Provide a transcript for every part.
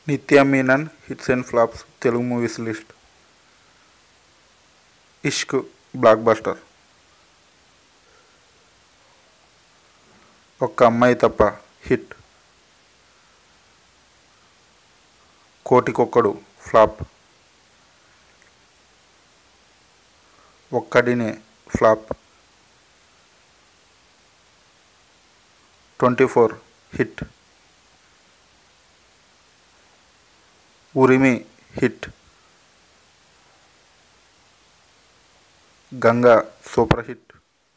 నిత్య Menen hits and flops Telugu movies list Ishq blockbuster Okka Ammayi Thappa hit Kotikokkadu flop Okkadine flop twenty four hit Urumi hit Ganga super hit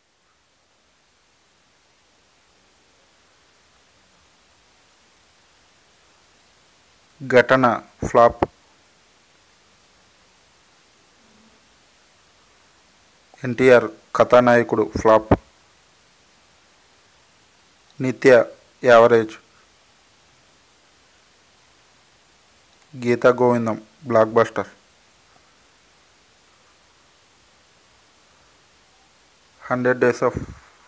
Ghatana flop NTR Kathanayakudu flop Nithya average Geetha Govindam blockbuster hundred days of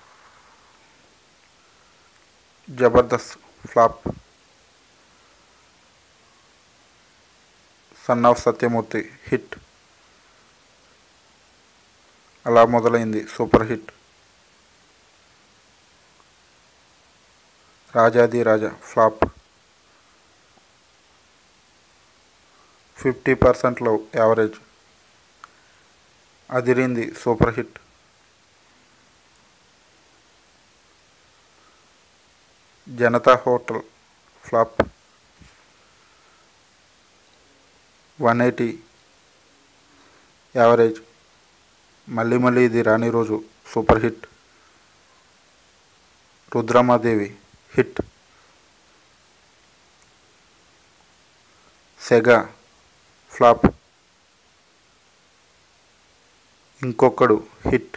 Jabardasth flop son of Satyamurthy hit Ala Modalaindi super hit Rajadhi Raja flop fifty పర్సెంట్లో average Adirindi super hit Janatha hotel flop one eighty average Malli Malli Idi రాని రోజు super hit Rudhramadevi hit Sega flop Inkokkadu hit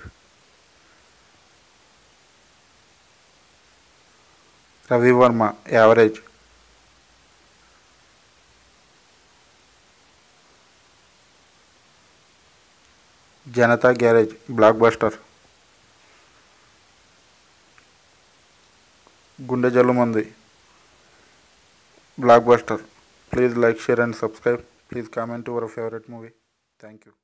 Ravi Varma average Janatha garage blockbuster Gunde Jallumandi blockbuster please like share and subscribe please comment your favourite movie thank you